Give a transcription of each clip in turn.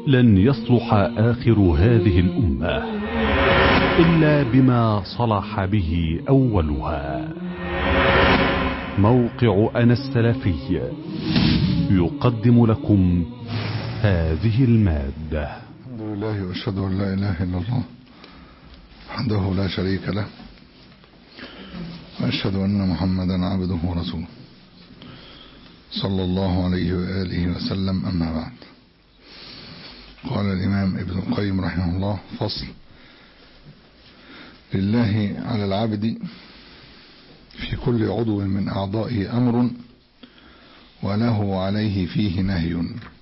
لن يصلح آخر هذه الأمة إلا بما صلح به أولها موقع أنا السلفي يقدم لكم هذه المادة الحمد لله واشهد ان لا اله الا الله وحده لا شريك له واشهد ان محمدا عبده ورسوله صلى الله عليه واله وسلم اما بعد قال الامام ابن القيم رحمه الله فصل لله على العبد في كل عضو من اعضائه امر وله عليه فيه نهي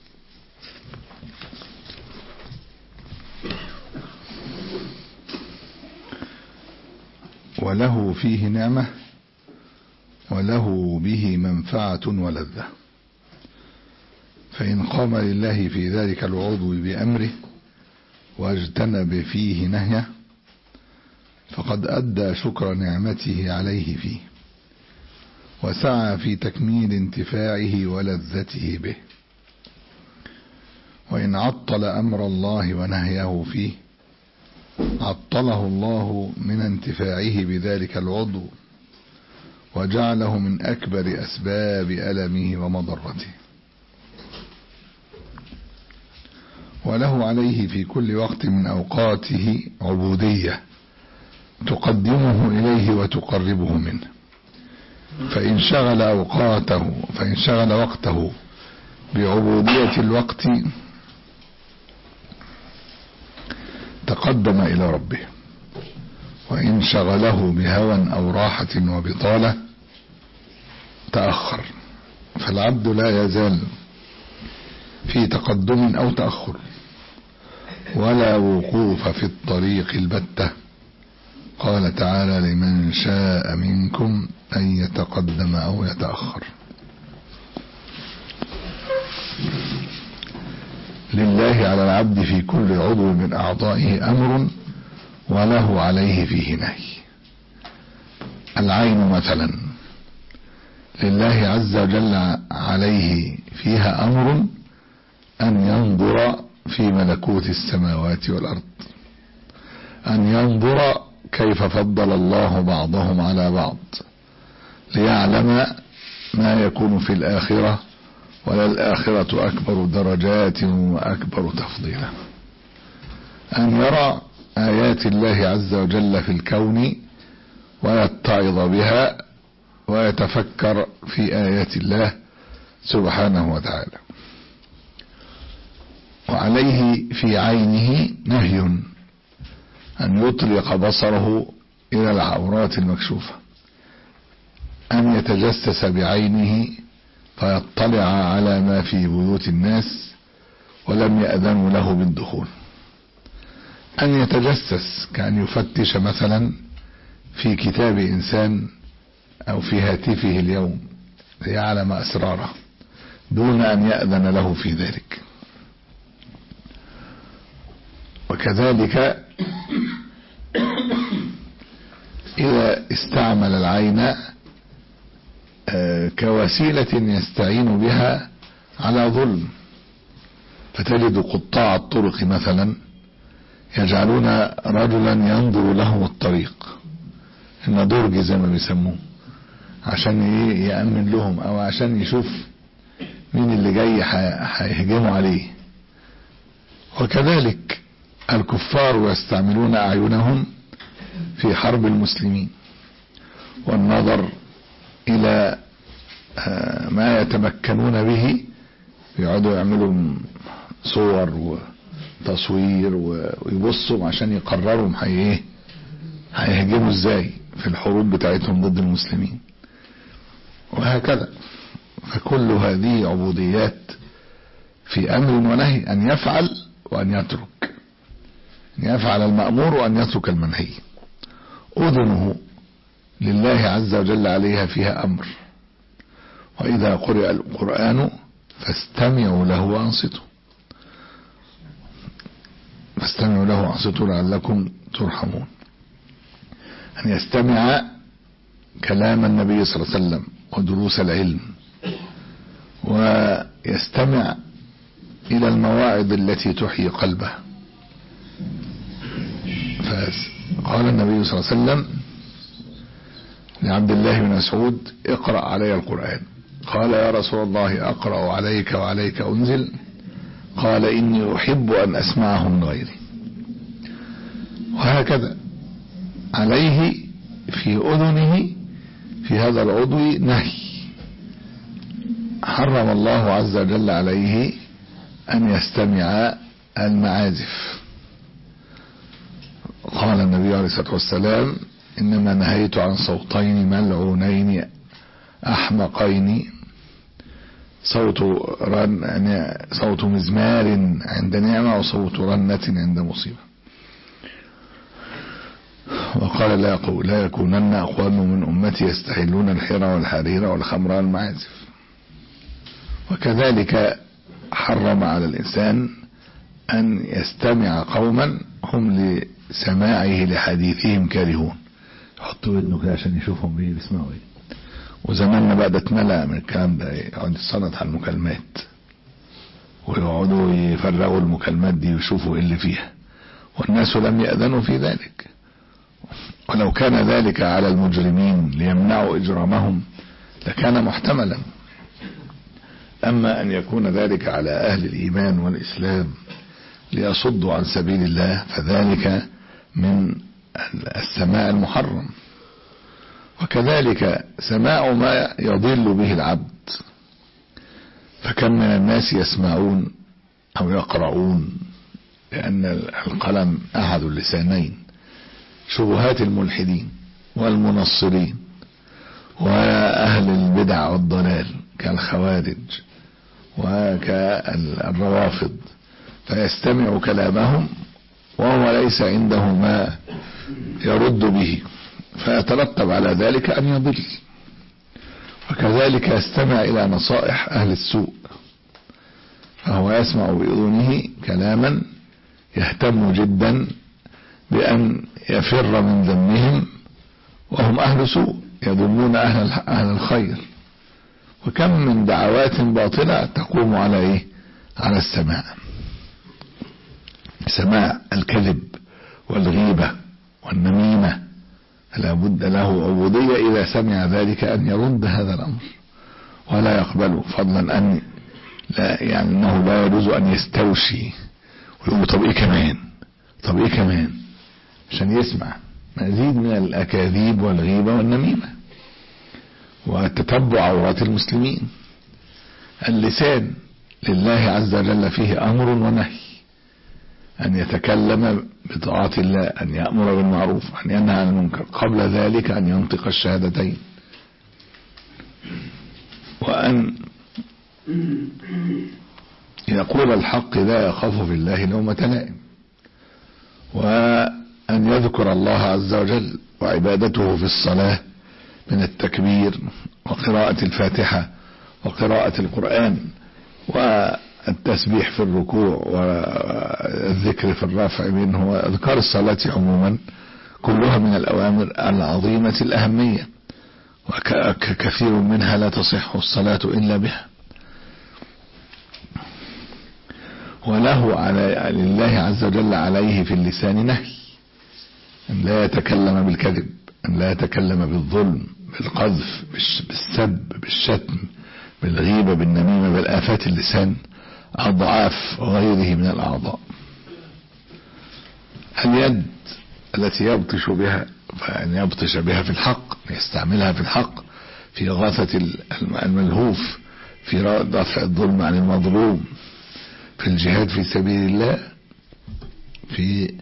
وله فيه نعمة وله به منفعة ولذة فإن قام لله في ذلك العضو بأمره واجتنب فيه نهيه فقد أدى شكر نعمته عليه فيه وسعى في تكميل انتفاعه ولذته به وإن عطل أمر الله ونهيه فيه عطله الله من انتفاعه بذلك العضو وجعله من أكبر أسباب ألمه ومضرته وله عليه في كل وقت من أوقاته عبودية تقدمه إليه وتقربه منه فإن شغل أوقاته فإن شغل وقته بعبودية الوقت تقدم إلى ربه وإن شغله بهوى أو راحة وبطالة تأخر فالعبد لا يزال في تقدم أو تأخر ولا وقوف في الطريق البتة قال تعالى لمن شاء منكم أن يتقدم أو يتأخر لله على العبد في كل عضو من أعضائه أمر وله عليه فيه نهي العين مثلا لله عز وجل عليه فيها أمر أن ينظر في ملكوت السماوات والأرض أن ينظر كيف فضل الله بعضهم على بعض ليعلم ما يكون في الآخرة وللآخرة أكبر درجات وأكبر تفضيلا أن يرى آيات الله عز وجل في الكون ويتعظ بها ويتفكر في آيات الله سبحانه وتعالى وعليه في عينه نهي أن يطلق بصره إلى العورات المكشوفة أن يتجسس بعينه فيطلع على ما في بيوت الناس ولم يأذنوا له بالدخول أن يتجسس كأن يفتش مثلا في كتاب إنسان أو في هاتفه اليوم ليعلم أسراره دون أن يأذن له في ذلك وكذلك إذا استعمل العين كوسيلة يستعين بها على ظلم فتجد قطاع الطرق مثلا يجعلون رجلا ينظر لهم الطريق الندرج زي ما بيسموه عشان يأمن لهم او عشان يشوف مين اللي جاي هيهجموا عليه وكذلك الكفار يستعملون أعينهم في حرب المسلمين والنظر إلى ما يتمكنون به يقعدوا يعملوا صور وتصوير ويبصوا عشان يقرروا ايه هيهجموا ازاي في الحروب بتاعتهم ضد المسلمين وهكذا فكل هذه عبوديات في امر ونهي ان يفعل وان يترك ان يفعل المأمور وان يترك المنهي اذنه لله عز وجل عليها فيها امر واذا قرئ القرآن فاستمعوا له وانصتوا فاستمعوا له وانصتوا لعلكم ترحمون ان يستمع كلام النبي صلى الله عليه وسلم ودروس العلم ويستمع إلى المواعظ التي تحيي قلبه فقال النبي صلى الله عليه وسلم لعبد الله بن مسعود اقرأ علي القرآن قال يا رسول الله أقرأ عليك وعليك أنزل قال إني أحب أن أسمعه من غيري وهكذا عليه في أذنه في هذا العضو نهي حرم الله عز وجل عليه أن يستمع المعازف قال النبي عليه الصلاة والسلام إنما نهيت عن صوتين ملعونين أحمقين صوت رن يعني صوت مزمار عند نعمة وصوت رنة عند مصيبة وقال لا يقول لا يكونن أقوام من أمتي يستحلون الحر والحرير والخمر والمعازف وكذلك حرم على الإنسان أن يستمع قوما هم لسماعه لحديثهم كارهون يحطوا ودنه كده عشان يشوفهم بيه بيسمعوا ايه وزماننا بقى ده اتملى من الكلام ده يقعد يتصنت على المكالمات ويقعدوا يفرغوا المكالمات دي ويشوفوا ايه اللي فيها والناس لم يأذنوا في ذلك ولو كان ذلك على المجرمين ليمنعوا إجرامهم لكان محتملا أما أن يكون ذلك على أهل الإيمان والإسلام ليصدوا عن سبيل الله فذلك من السماع المحرم وكذلك سماع ما يضل به العبد فكم من الناس يسمعون أو يقرؤون لأن القلم أحد اللسانين شبهات الملحدين والمنصرين وأهل البدع والضلال كالخوارج وكالروافض فيستمع كلامهم وهو ليس عنده ما يرد به فيترتب على ذلك أن يضل وكذلك يستمع إلى نصائح أهل السوء فهو يسمع بأذنه كلاما يهتم جدا بأن يفر من ذمهم وهم أهل سوء يذمون أهل, أهل الخير وكم من دعوات باطلة تقوم على إيه على السماع سماع الكذب والغيبة والنميمة لا بد له عبودية إذا سمع ذلك أن يرد هذا الأمر ولا يقبله فضلا أن لا يعني أنه لا يجوز أن يستوشي ويقول طب إيه كمان طب إيه كمان عشان يسمع مزيد من الأكاذيب والغيبة والنميمة وتتبع عورات المسلمين اللسان لله عز وجل فيه أمر ونهي أن يتكلم بطاعة الله أن يأمر بالمعروف أن ينهى عن المنكر قبل ذلك أن ينطق الشهادتين وأن يقول الحق لا يخاف في الله لومة لائم وأن يذكر الله عز وجل وعبادته في الصلاة من التكبير وقراءة الفاتحة وقراءة القرآن والتسبيح في الركوع والذكر في الرفع منه وأذكار الصلاة عموما كلها من الأوامر العظيمة الأهمية وكثير منها لا تصح الصلاة إلا بها وله على لله عز وجل عليه في اللسان نهي أن لا يتكلم بالكذب أن لا يتكلم بالظلم بالقذف بالسب بالشتم بالغيبة بالنميمة بالآفات اللسان أضعاف غيره من الأعضاء اليد التي يبطش بها فأن يبطش بها في الحق يستعملها في الحق في إغاثة الملهوف في دفع الظلم عن المظلوم في الجهاد في سبيل الله في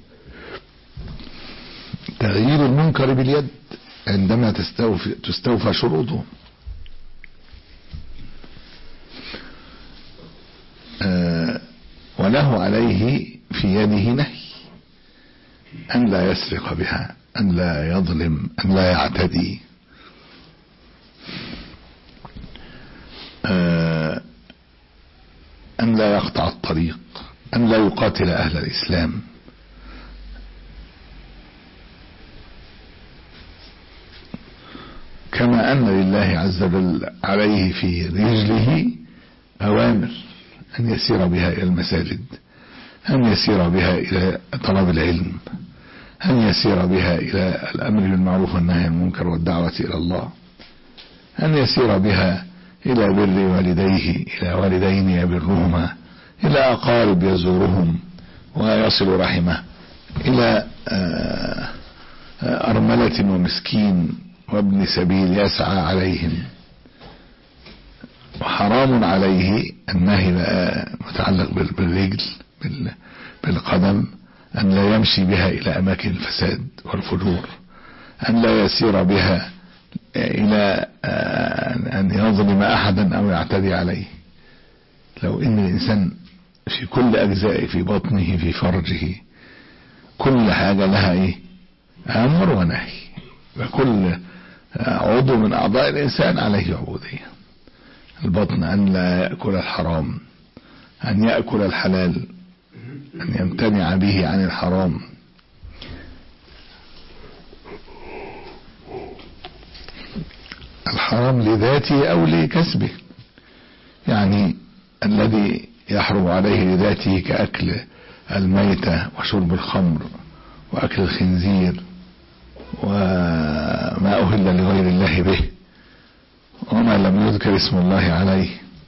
تغيير المنكر باليد عندما تستوفي, تستوفى شروطه آه وله عليه في يده نهي أن لا يسرق بها أن لا يظلم أن لا يعتدي آه أن لا يقطع الطريق أن لا يقاتل أهل الإسلام كما أن لله عز وجل عليه في رجله أوامر أن يسير بها إلى المساجد أن يسير بها إلى طلب العلم أن يسير بها إلى الأمر بالمعروف والنهي عن المنكر والدعوة إلى الله أن يسير بها إلى بر والديه إلى والدين يبرهما إلى أقارب يزورهم ويصل رحمه إلى أرملة ومسكين وابن سبيل يسعى عليهم وحرام عليه النهي بقى متعلق بالرجل بالقدم أن لا يمشي بها إلى أماكن الفساد والفجور أن لا يسير بها إلى أن يظلم أحدا أو يعتدي عليه لو إن الإنسان في كل أجزائه في بطنه في فرجه كل حاجة لها إيه أمر ونهي وكل عضو من أعضاء الإنسان عليه عبودية البطن أن لا يأكل الحرام أن يأكل الحلال أن يمتنع به عن الحرام الحرام لذاته أو لكسبه يعني الذي يحرم عليه لذاته كأكل الميتة وشرب الخمر وأكل الخنزير وما أهل لغير الله به وما لم يذكر اسم الله عليه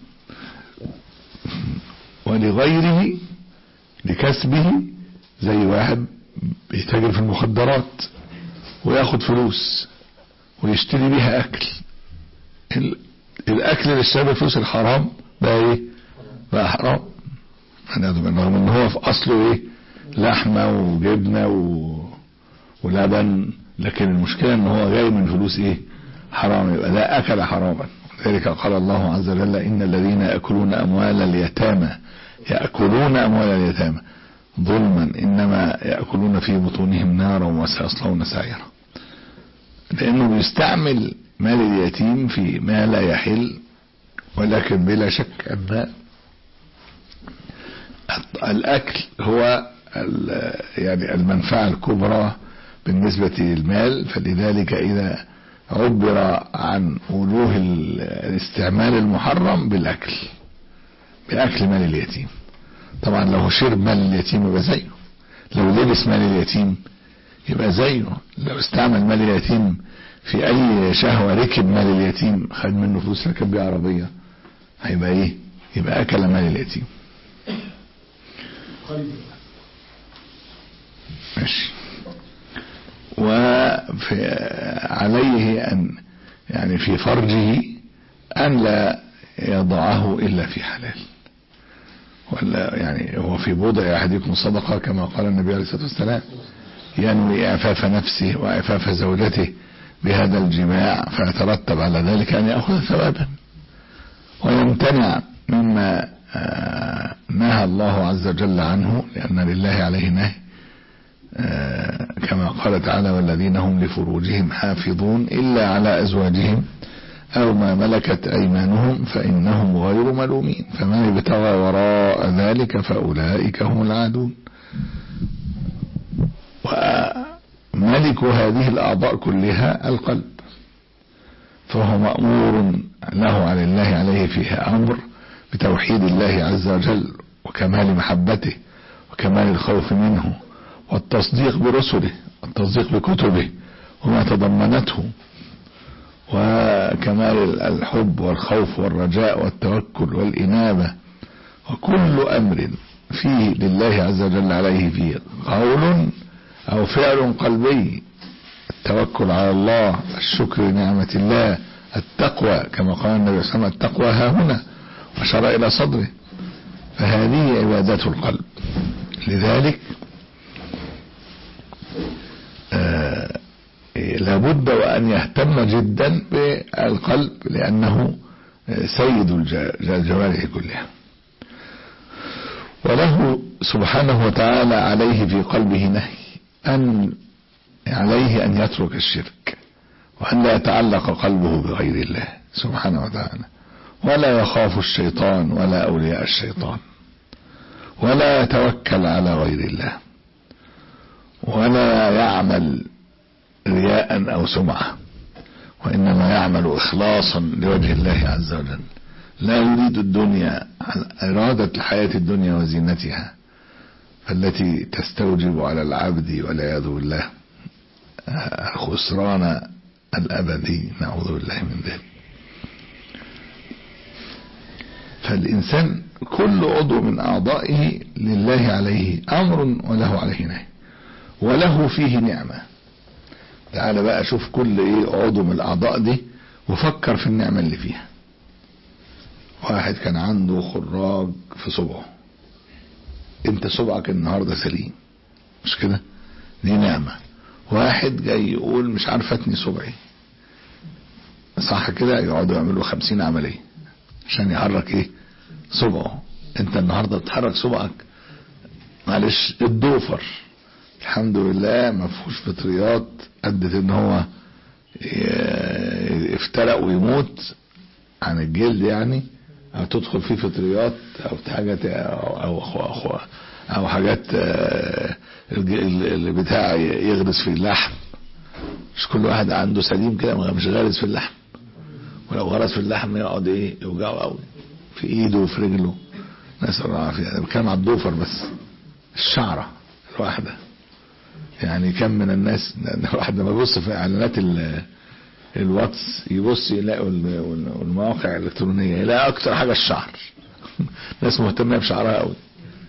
ولغيره لكسبه زي واحد بيتاجر في المخدرات وياخد فلوس ويشتري بيها اكل الاكل اللي اشترى فلوس الحرام بقى ايه بقى حرام رغم ان هو في اصله ايه لحمه وجبنه و... ولبن لكن المشكله ان هو جاي من فلوس ايه حرام يبقى ده اكل حراما ذلك قال الله عز وجل ان الذين ياكلون اموال اليتامى ياكلون اموال اليتامى ظلما انما ياكلون في بطونهم نارا وسيصلون سعيرا لانه بيستعمل مال اليتيم في ما لا يحل ولكن بلا شك ان الاكل هو يعني المنفعه الكبرى بالنسبه للمال فلذلك اذا عبر عن وجوه الاستعمال المحرم بالاكل باكل مال اليتيم طبعا لو شرب مال اليتيم يبقى زيه لو لبس مال اليتيم يبقى زيه لو استعمل مال اليتيم في اي شهوة ركب مال اليتيم خد منه فلوس ركب بيه عربية هيبقى ايه يبقى اكل مال اليتيم ماشي وعليه ان يعني في فرجه ان لا يضعه الا في حلال ولا يعني هو في بضع احدكم صدقه كما قال النبي عليه الصلاه والسلام ينوي اعفاف نفسه واعفاف زوجته بهذا الجماع فيترتب على ذلك ان ياخذ ثوابا ويمتنع مما نهى الله عز وجل عنه لان لله عليه نهي كما قال تعالى والذين هم لفروجهم حافظون الا على ازواجهم أو ما ملكت أيمانهم فإنهم غير ملومين فمن ابتغى وراء ذلك فأولئك هم العادون وملك هذه الأعضاء كلها القلب فهو مأمور له على الله عليه فيها أمر بتوحيد الله عز وجل وكمال محبته وكمال الخوف منه والتصديق برسله والتصديق بكتبه وما تضمنته وكمال الحب والخوف والرجاء والتوكل والإنابة وكل أمر فيه لله عز وجل عليه فيه قول أو فعل قلبي التوكل على الله الشكر لنعمة الله التقوى كما قال النبي صلى الله عليه وسلم التقوى ها هنا وشرع إلى صدره فهذه عبادات القلب لذلك آه لابد وأن يهتم جدا بالقلب لأنه سيد الجوارح كلها وله سبحانه وتعالى عليه في قلبه نهي أن عليه أن يترك الشرك وأن لا يتعلق قلبه بغير الله سبحانه وتعالى ولا يخاف الشيطان ولا أولياء الشيطان ولا يتوكل على غير الله ولا يعمل رياء أو سمعة وإنما يعمل إخلاصا لوجه الله عز وجل لا يريد الدنيا إرادة الحياة الدنيا وزينتها فالتي تستوجب على العبد والعياذ بالله خسران الأبدي نعوذ بالله من ذلك فالإنسان كل عضو من أعضائه لله عليه أمر وله عليه نهي وله فيه نعمة تعال بقى شوف كل ايه عضو من الأعضاء دي وفكر في النعمة اللي فيها واحد كان عنده خراج في صبعه انت صبعك النهاردة سليم مش كده دي نعمة واحد جاي يقول مش عارف اتني صبعي صح كده يقعدوا يعملوا خمسين عملية عشان يحرك ايه صبعه انت النهاردة بتحرك صبعك معلش الضوفر الحمد لله ما فيهوش فطريات ادت ان هو افترق ويموت عن الجلد يعني او تدخل فيه فطريات او حاجات او او, أو, أو حاجات اللي بتاع يغرس في اللحم مش كل واحد عنده سليم كده مش غارس في اللحم ولو غرس في اللحم يقعد ايه يوجعه قوي في ايده وفي رجله نسال الله العافيه انا بتكلم على الضوفر بس الشعره الواحده يعني كم من الناس الواحد لما يبص في اعلانات الواتس يبص يلاقوا المواقع الالكترونيه يلاقي اكتر حاجه الشعر ناس مهتمه بشعرها قوي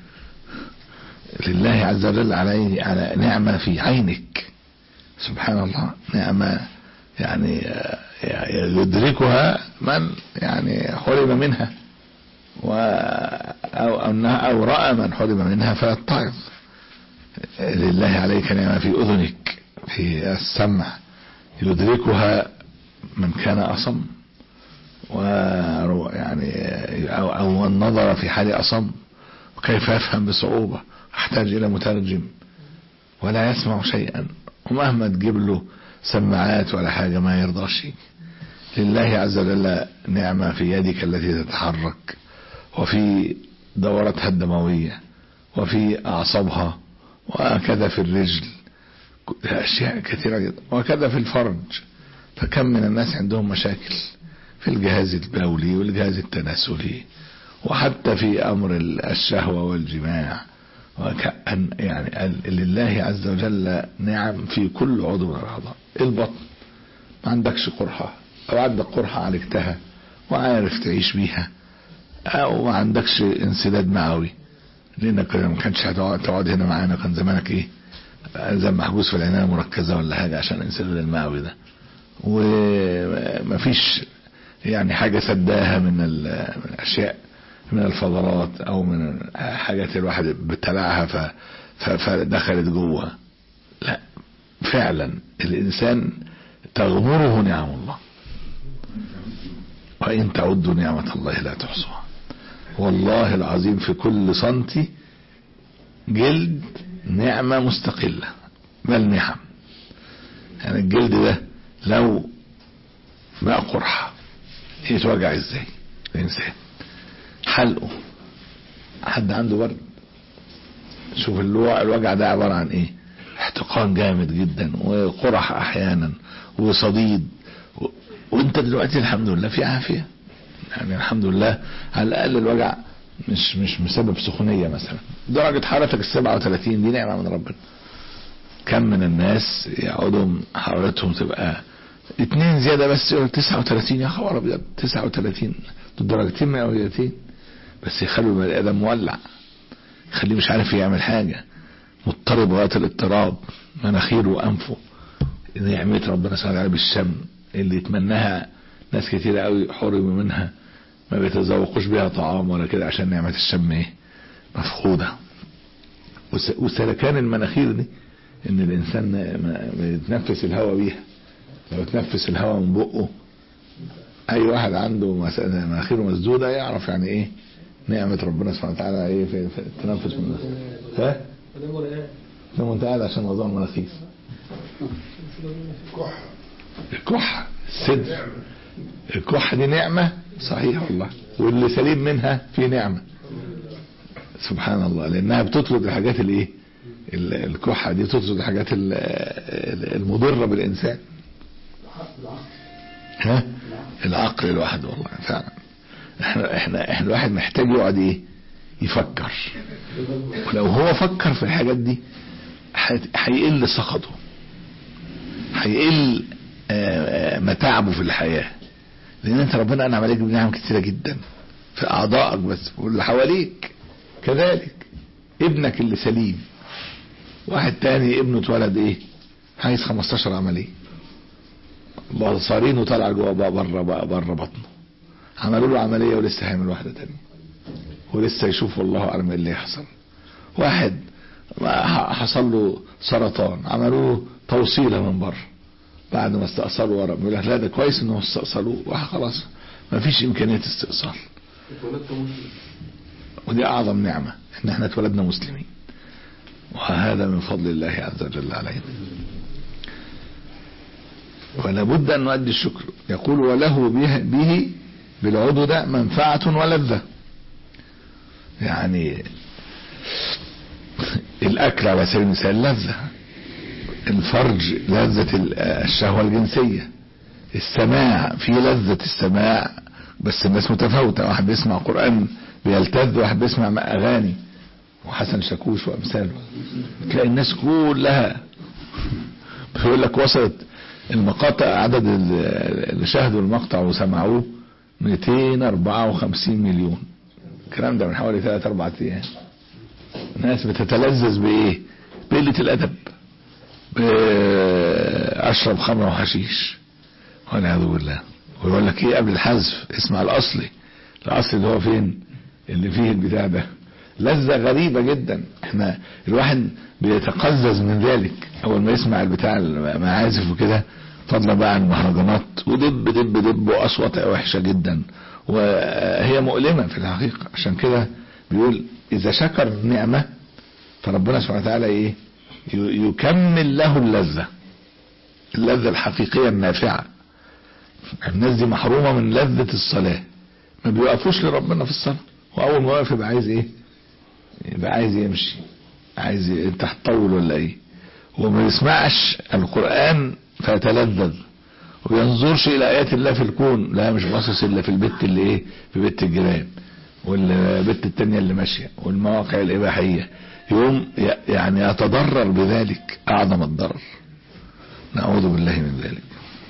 لله عز وجل عليه على نعمه في عينك سبحان الله نعمه يعني يدركها من يعني حرم منها و او انها او راى من حرم منها فيتعظ لله عليك نعمه في اذنك في السمع يدركها من كان اصم و يعني او او النظر في حال اصم وكيف يفهم بصعوبه احتاج الى مترجم ولا يسمع شيئا ومهما تجيب له سماعات ولا حاجة ما يرضاش لله عز وجل نعمة في يدك التي تتحرك وفي دورتها الدموية وفي أعصابها وهكذا في الرجل أشياء كثيرة جدا وكذا في الفرج فكم من الناس عندهم مشاكل في الجهاز البولي والجهاز التناسلي وحتى في أمر الشهوة والجماع وكأن يعني لله عز وجل نعم في كل عضو من الأعضاء البطن ما عندكش قرحة أو عندك قرحة عالجتها وعارف تعيش بيها أو ما عندكش انسداد معوي لأنك ما كانش هتقعد هنا معانا كان زمانك إيه زي محبوس في العناية المركزة ولا حاجة عشان الانسداد المعوي ده ومفيش يعني حاجة سداها من الأشياء من الفضلات او من حاجات الواحد ابتلعها فدخلت جوه لا فعلا الانسان تغمره نعم الله وان تعدوا نعمة الله لا تحصوها والله العظيم في كل سنتي جلد نعمة مستقلة بل نعم يعني الجلد ده لو بقى قرحة يتوجع ازاي الانسان حلقه حد عنده برد شوف الوجع ده عبارة عن ايه احتقان جامد جدا وقرح احيانا وصديد و... وانت دلوقتي الحمد لله في عافية يعني الحمد لله على الاقل الوجع مش مش بسبب سخونية مثلا درجة حرارتك ال 37 دي نعمة من ربنا كم من الناس يقعدوا حرارتهم تبقى اتنين زيادة بس يقول 39 يا خبر ابيض 39 دول درجتين مئويتين بس يخلوا البني ادم مولع يخليه مش عارف يعمل حاجة مضطرب غاية الاضطراب مناخيره وانفه نعمة ربنا سبحانه وتعالى بالشم اللي يتمناها ناس كتيرة قوي حرموا منها ما بيتذوقوش بيها طعام ولا كده عشان نعمة الشم ايه مفقودة وسلكان المناخير دي ان الانسان يتنفس الهواء بيها لو تنفس الهواء من بقه اي واحد عنده مناخيره مسدودة يعرف يعني ايه نعمة ربنا سبحانه وتعالى ايه في, في التنفس من ها نعم انت قاعد عشان موضوع المناخير الكحة السد الكحة دي نعمة صحيح والله واللي سليم منها في نعمة سبحان الله لانها بتطرد الحاجات الايه الكحة دي تطرد الحاجات المضرة بالانسان ها العقل لوحده والله فعلا احنا احنا احنا الواحد محتاج يقعد ايه يفكر ولو هو فكر في الحاجات دي هت- هيقل سخطه هيقل آه، آه، متاعبه في الحياة لان انت ربنا انعم عليك بنعم كتيرة جدا في اعضائك بس واللي حواليك كذلك ابنك اللي سليم واحد تاني ابنه اتولد ايه عايز 15 عملية بصارينه طالع جوه بقى بره بقى بره بطنه عملوا له عملية ولسه هيعمل واحدة تانية ولسه يشوف والله اعلم ايه اللي يحصل واحد ما ح- حصل له سرطان عملوا له توصيله من بره بعد ما استأصلوا ورا بيقول لك لا ده كويس انهم استأصلوه وخلاص ما فيش امكانيه استئصال ودي اعظم نعمه ان احنا اتولدنا مسلمين وهذا من فضل الله عز وجل علينا ولا بد ان نؤدي الشكر يقول وله به, به بالعضو ده منفعه ولذه يعني الاكل على سبيل المثال لذة الفرج لذة ال- الشهوة الجنسية السماع في لذة السماع بس الناس متفاوتة واحد بيسمع قرآن بيلتذ واحد بيسمع اغاني وحسن شاكوش وامثاله تلاقي الناس كلها بيقول لك وصلت المقاطع عدد ال- اللي شاهدوا المقطع وسمعوه 254 مليون الكلام ده من حوالي 3 4 ايام ناس بتتلذذ بايه بقلة الادب اشرب خمر وحشيش والعياذ بالله ويقول لك ايه قبل الحذف اسمع الاصلي الاصلي اللي هو فين اللي فيه البتاع ده لذة غريبة جدا احنا الواحد بيتقزز من ذلك اول ما يسمع البتاع المعازف وكده فضلا بقى عن المهرجانات ودب دب دب واصوات وحشة جدا وهي مؤلمة في الحقيقة عشان كده بيقول اذا شكر نعمة فربنا سبحانه وتعالى ايه ي- يكمل له اللذة اللذة الحقيقية النافعة الناس دي محرومة من لذة الصلاة ما بيوقفوش لربنا في الصلاة واول ما يقف يبقى عايز ايه يبقى عايز يمشي عايز ي- انت هتطول ولا ايه وما يسمعش القرآن فيتلذذ وينظرش الى ايات الله في الكون لا مش باصص الا في البت اللي ايه في بيت الجيران والبت التانية اللي ماشية والمواقع الاباحية يوم ي- يعني يتضرر بذلك اعظم الضرر نعوذ بالله من ذلك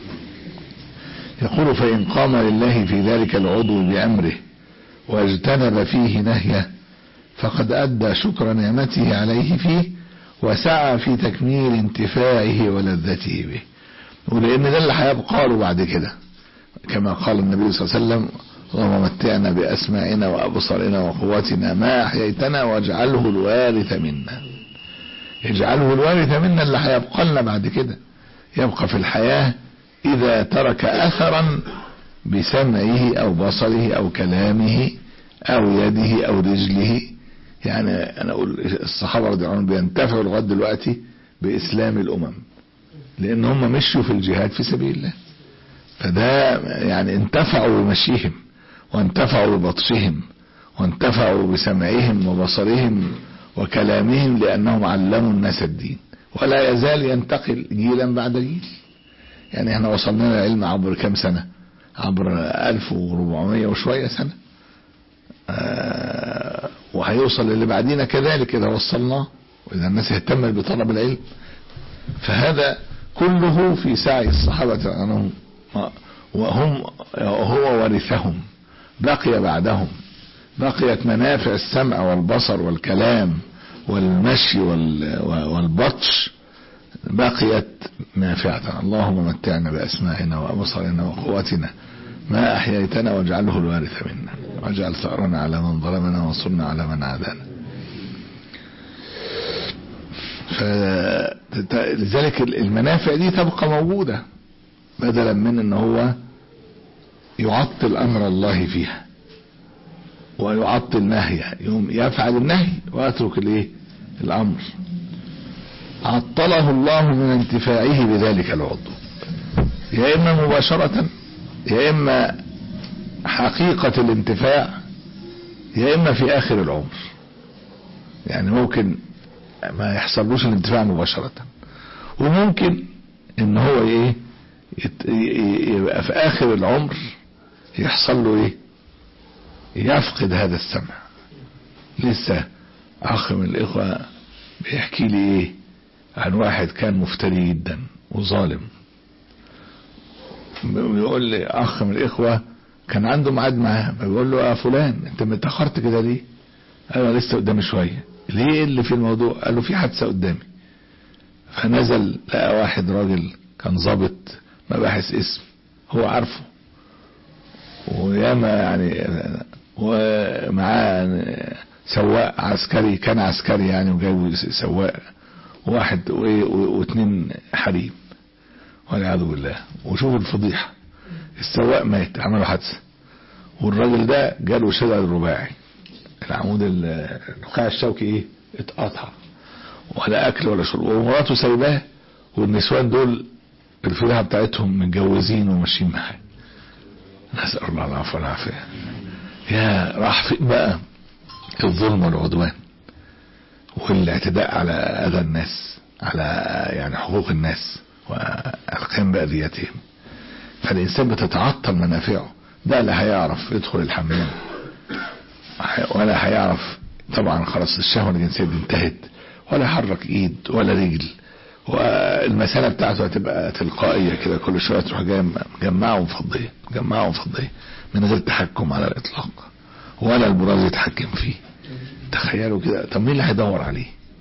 يقول فإن قام لله في ذلك العضو بأمره واجتنب فيه نهيه فقد أدى شكر نعمته عليه فيه وسعى في تكميل انتفاعه ولذته به ولأن ده اللي هيبقى له بعد كده كما قال النبي صلى الله عليه وسلم اللهم متعنا بأسماعنا وأبصارنا وقواتنا ما أحييتنا واجعله الوارث منا اجعله الوارث منا اللي هيبقى لنا بعد كده يبقى في الحياة إذا ترك أثرا بسمعه أو بصره أو كلامه أو يده أو رجله يعني أنا أقول الصحابة رضي الله عنهم بينتفعوا لغاية دلوقتي بإسلام الأمم لأن هم مشوا في الجهاد في سبيل الله فده يعني انتفعوا بمشيهم وانتفعوا ببطشهم وانتفعوا بسمعهم وبصرهم وكلامهم لأنهم علموا الناس الدين ولا يزال ينتقل جيلا بعد جيل يعني احنا وصلنا العلم عبر كم سنة عبر 1400 وشوية سنة آه وهيوصل اللي بعدينا كذلك إذا وصلناه وإذا الناس اهتمت بطلب العلم فهذا كله في سعي الصحابة عنهم وهم هو ورثهم بقي بعدهم بقيت منافع السمع والبصر والكلام والمشي والبطش بقيت نافعة اللهم متعنا بأسمائنا وأبصارنا وقوتنا ما أحييتنا واجعله الوارث منا واجعل ثأرنا على من ظلمنا وانصرنا على من عادانا فلذلك المنافع دي تبقى موجودة بدلا من ان هو يعطل امر الله فيها ويعطل نهيه يوم يفعل النهي ويترك الايه الامر عطله الله من انتفاعه بذلك العضو يا اما مباشرة يا اما حقيقة الانتفاع يا اما في اخر العمر يعني ممكن ما يحصلوش الانتفاع مباشرة وممكن ان هو ايه يبقى في اخر العمر يحصل له ايه يفقد هذا السمع لسه اخ من الاخوة بيحكي لي ايه عن واحد كان مفتري جدا وظالم بيقول لي اخ من الاخوة كان عنده ميعاد معاه بيقول له يا فلان انت متاخرت كده ليه ايوه لسه قدامي شويه ليه إيه اللي في الموضوع قال له في حادثه قدامي فنزل لقى واحد راجل كان ظابط مباحث اسم هو عارفه وياما يعني ومعاه سواق عسكري كان عسكري يعني وجايبه سواق واحد واثنين حريم والعياذ بالله وشوف الفضيحه السواق مات عملوا حادثه والراجل ده جاله شلل الرباعي العمود النخاع الشوكي ايه اتقطع ولا اكل ولا شرب ومراته سايباه والنسوان دول الفلاحه بتاعتهم متجوزين وماشيين معاه نسال الله العفو والعافيه يا راح فين بقى الظلم والعدوان والاعتداء على اذى الناس على يعني حقوق الناس والقيام باذيتهم فالإنسان بتتعطل منافعه ده لا هيعرف يدخل الحمام ولا هيعرف طبعا خلاص الشهوة الجنسية دي انتهت ولا يحرك ايد ولا رجل والمسألة بتاعته هتبقى تلقائية كده كل شوية تروح جاية مجمعة ومفضية مجمعة ومفضية من غير تحكم على الإطلاق ولا البراز يتحكم فيه تخيلوا كده طب مين اللي هيدور عليه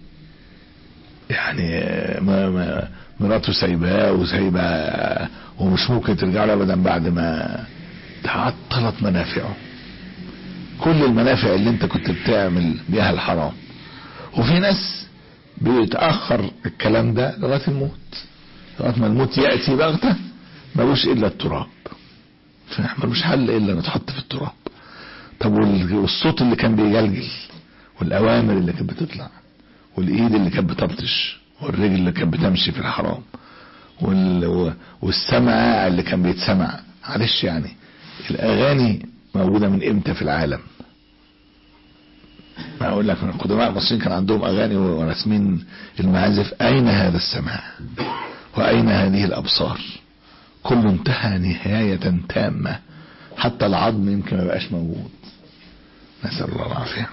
يعني ما ما مراته سايباه وسايبه ومش ممكن ترجع له ابدا بعد ما تعطلت منافعه كل المنافع اللي انت كنت بتعمل بيها الحرام وفي ناس بيتاخر الكلام ده لغايه الموت لغايه ما الموت ياتي بغته ملوش الا التراب ملوش حل الا نتحط في التراب طب والصوت اللي كان بيجلجل والاوامر اللي كانت بتطلع والايد اللي كانت بتبطش والرجل اللي كانت بتمشي في الحرام والسمع اللي كان بيتسمع معلش يعني الاغاني موجودة من امتى في العالم ما اقول لك من القدماء المصريين كان عندهم اغاني ورسمين المعازف اين هذا السماع واين هذه الابصار كل انتهى نهاية تامة حتى العظم يمكن ما يبقاش موجود نسأل الله العافية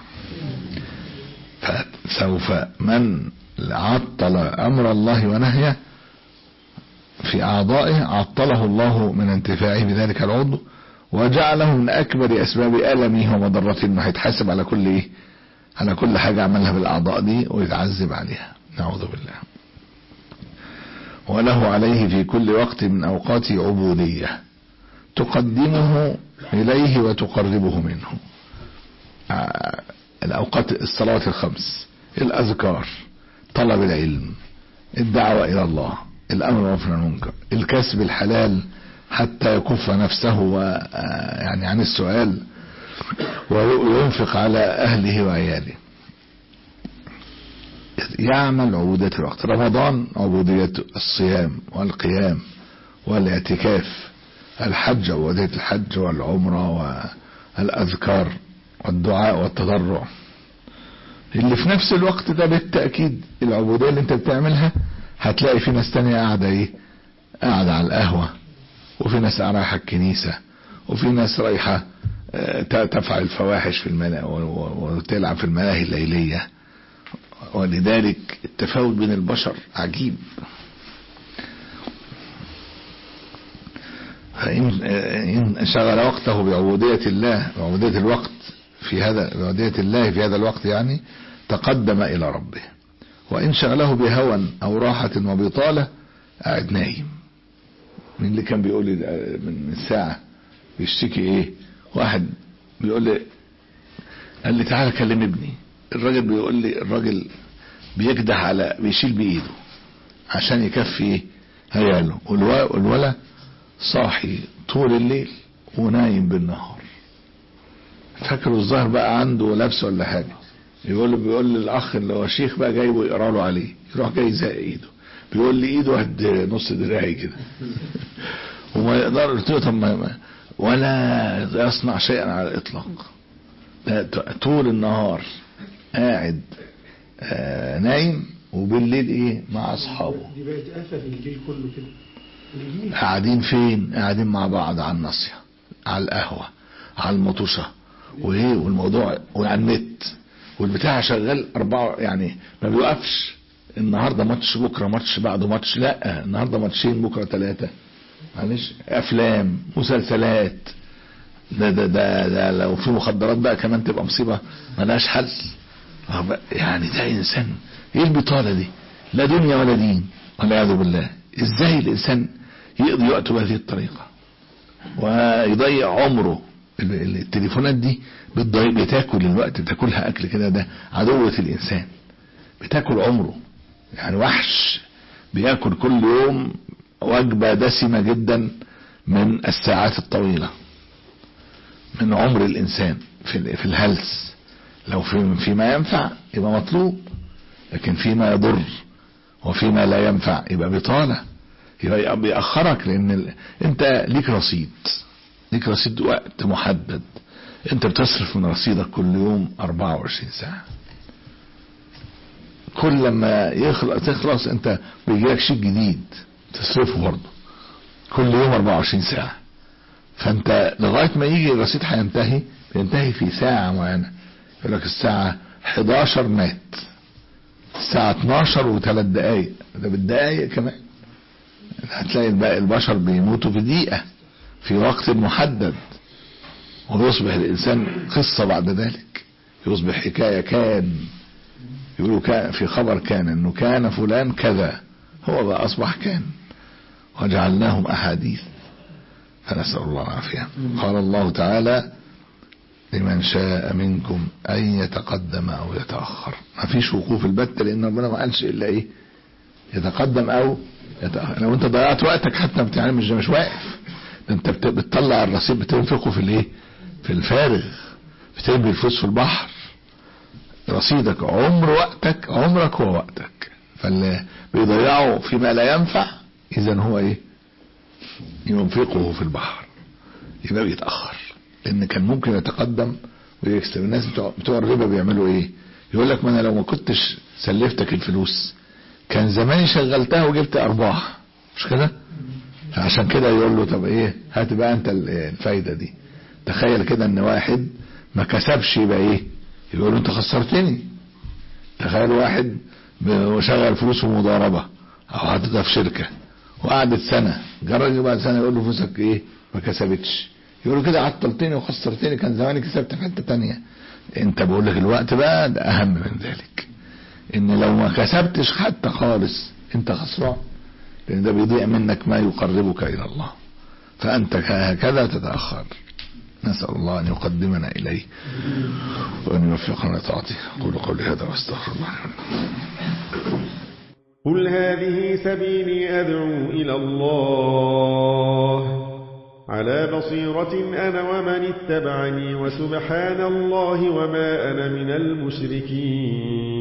فسوف من عطل امر الله ونهيه في اعضائه عطله الله من انتفاعه بذلك العضو وجعله من اكبر اسباب المه ومضرته انه هيتحاسب على كل ايه على كل حاجه عملها بالاعضاء دي ويتعذب عليها نعوذ بالله وله عليه في كل وقت من اوقاته عبوديه تقدمه اليه وتقربه منه الاوقات الصلوات الخمس الاذكار طلب العلم الدعوة إلى الله الأمر بالمعروف والنهي عن المنكر الكسب الحلال حتى يكف نفسه يعني عن السؤال وينفق على أهله وعياله يعمل عبودية الوقت رمضان عبودية الصيام والقيام والاعتكاف الحج عبودية الحج والعمرة والأذكار والدعاء والتضرع اللي في نفس الوقت ده بالتأكيد العبودية اللي انت بتعملها هتلاقي في ناس تانية قاعدة ايه قاعدة على القهوة وفي ناس رايحة الكنيسة وفي ناس رايحة تفعل الفواحش في الملاهي وتلعب في الملاهي الليلية ولذلك التفاوت بين البشر عجيب فإن شغل وقته بعبودية الله بعبودية الوقت في هذا بعبودية الله في هذا الوقت يعني تقدم إلى ربه وإن شغله بهوى أو راحة وبطالة قاعد نايم من اللي كان بيقول لي من ساعة بيشتكي ايه واحد بيقول لي قال لي تعالى كلم ابني الراجل بيقول لي الراجل بيكدح على بيشيل بايده عشان يكفي عياله والولا صاحي طول الليل ونايم بالنهار فاكره الظاهر بقى عنده لبس ولا حاجه يقول له بيقول لي الاخ اللي هو شيخ بقى جايبه يقرا له عليه يروح جاي زق ايده بيقول لي ايده قد نص دراعي كده وما يقدر قلت له طب ما ولا يصنع شيئا على الاطلاق طول النهار قاعد آه نايم وبالليل ايه مع اصحابه دي بقت آفة في الجيل كله كده الجيل قاعدين فين قاعدين مع بعض على الناصية على القهوة على المطوشة وايه والموضوع وعلى النت والبتاع شغال أربعة يعني ما بيوقفش النهارده ماتش بكره ماتش بعده ماتش لا النهارده ماتشين بكره ثلاثه معلش افلام مسلسلات ده ده ده, ده لو في مخدرات بقى كمان تبقى مصيبه ملهاش حل آه بقى يعني ده انسان ايه البطاله دي لا دنيا ولا دين والعياذ بالله ازاي الانسان يقضي وقته بهذه الطريقه ويضيع عمره ال- ال- التليفونات دي بتضيع بتاكل الوقت بتاكلها اكل كده ده عدوة الانسان بتاكل عمره يعني وحش بياكل كل يوم وجبة دسمة جدا من الساعات الطويلة من عمر الانسان في ال- في الهلس لو في فيما ينفع يبقى مطلوب لكن فيما يضر وفيما لا ينفع يبقى بطالة يبقى بيأخرك لان ال... انت ليك رصيد ليك رصيد وقت محدد انت بتصرف من رصيدك كل يوم 24 ساعة كل لما يخلص تخلص انت بيجيلك شيء جديد تصرفه برضه كل يوم 24 ساعة فانت لغاية ما يجي الرصيد هينتهي بينتهي في ساعة معينة يقول لك الساعة 11 مات الساعة 12 وثلاث دقايق ده بالدقايق كمان هتلاقي الب- البشر بيموتوا في دقيقة في وقت محدد ويصبح الإنسان قصة بعد ذلك يصبح حكاية كان يقولوا كان في خبر كان انه كان فلان كذا هو بقى اصبح كان وجعلناهم احاديث فنسأل الله العافية قال الله تعالى لمن شاء منكم ان يتقدم او يتأخر ما فيش وقوف البتة لان ربنا ما قالش الا ايه يتقدم او يتأخر لو انت ضيعت وقتك حتى بتاع مش مش واقف ده انت بت- بتطلع الرصيد بتنفقه في الايه في الفارغ بترمي الفلوس في البحر رصيدك عمر وقتك عمرك هو وقتك فاللي بيضيعه فيما لا ينفع اذا هو ايه ينفقه في البحر يبقى بيتاخر لان كان ممكن يتقدم ويكسب الناس بتوع, بتوع الربا بيعملوا ايه يقول لك ما انا لو ما كنتش سلفتك الفلوس كان زماني شغلتها وجبت ارباح مش كده فعشان كده يقول له طب ايه هات بقى انت ال- الفايده دي تخيل كده ان واحد ما كسبش يبقى ايه يقول له انت خسرتني تخيل واحد شغل فلوسه مضاربه او حاططها في شركه وقعدت سنه جرب بعد سنه يقول له فلوسك ايه ما كسبتش يقول له كده عطلتني وخسرتني كان زماني كسبت في حته تانية انت بقول لك الوقت بقى ده اهم من ذلك ان لو ما كسبتش حتى خالص انت خسران لان ده بيضيع منك ما يقربك الى الله فانت هكذا تتاخر نسال الله ان يقدمنا اليه وان يوفقنا لطاعته اقول قولي هذا واستغفر الله لي ولكم. قل هذه سبيلي أدعو إلى الله على بصيرة أنا ومن اتبعني وسبحان الله وما أنا من المشركين